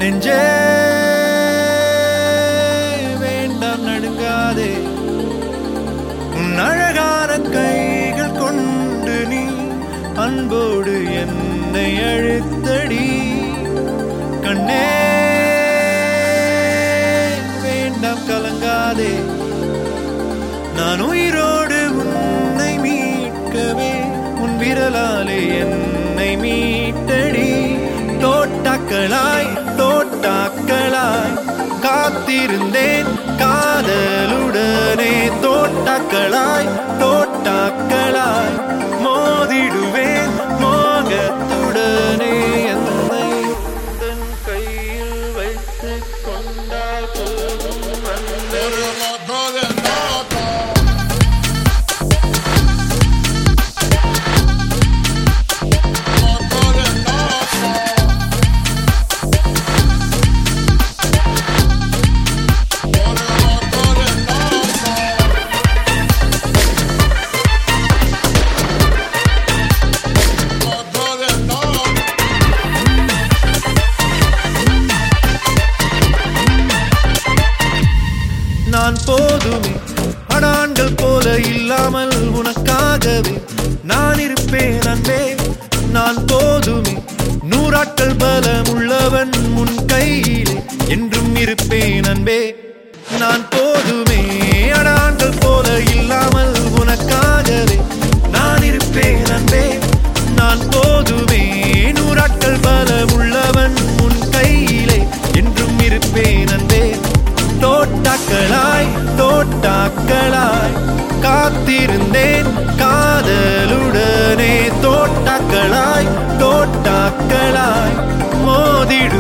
நெஞ்சே வேண்டாம் நடுங்காதே உன் அழகான கைகள் கொண்டு நீ அன்போடு என்னை அழுத்தடி கண்ணே வேண்டாம் கலங்காதே நான் உயிரோடு உன்னை மீட்கவே உன் விரலாலே என்னை மீட்டடி தோட்டாக்களாய் தோட்டாக்களாய் காத்திருந்தேன் காதலுடனே தோட்டாக்களாய் தோட்டாக்களாய் மோதிடுவேன் மோகத்துடனே என்னை தன் கையில் வைத்துக் கொண்டால் போதும் அன்பே. நான் போதுமே அடான்கள் போல இல்லாமல் உனக்காகவே நான் இருப்பேன் அன்பே நான் போதுமே நூறாட்கள் பலம் உள்ளவன் உன் கையிலே என்றும் இருப்பேன் அன்பே நான் போதுமே அடான்கள் போல இல்லாமல் உனக்காகவே நான் இருப்பேன் அன்பே நான் போதுமே நூறாட்கள் பலம் உள்ளவன் உன் கையிலே என்றும் இருப்பேன் அன்பே தோட்டாக்களாய் தோட்டாக்களாய் காத்திருந்தேன் காதலுடனே தோட்டாக்களாய் தோட்டாக்களாய் மோதிடு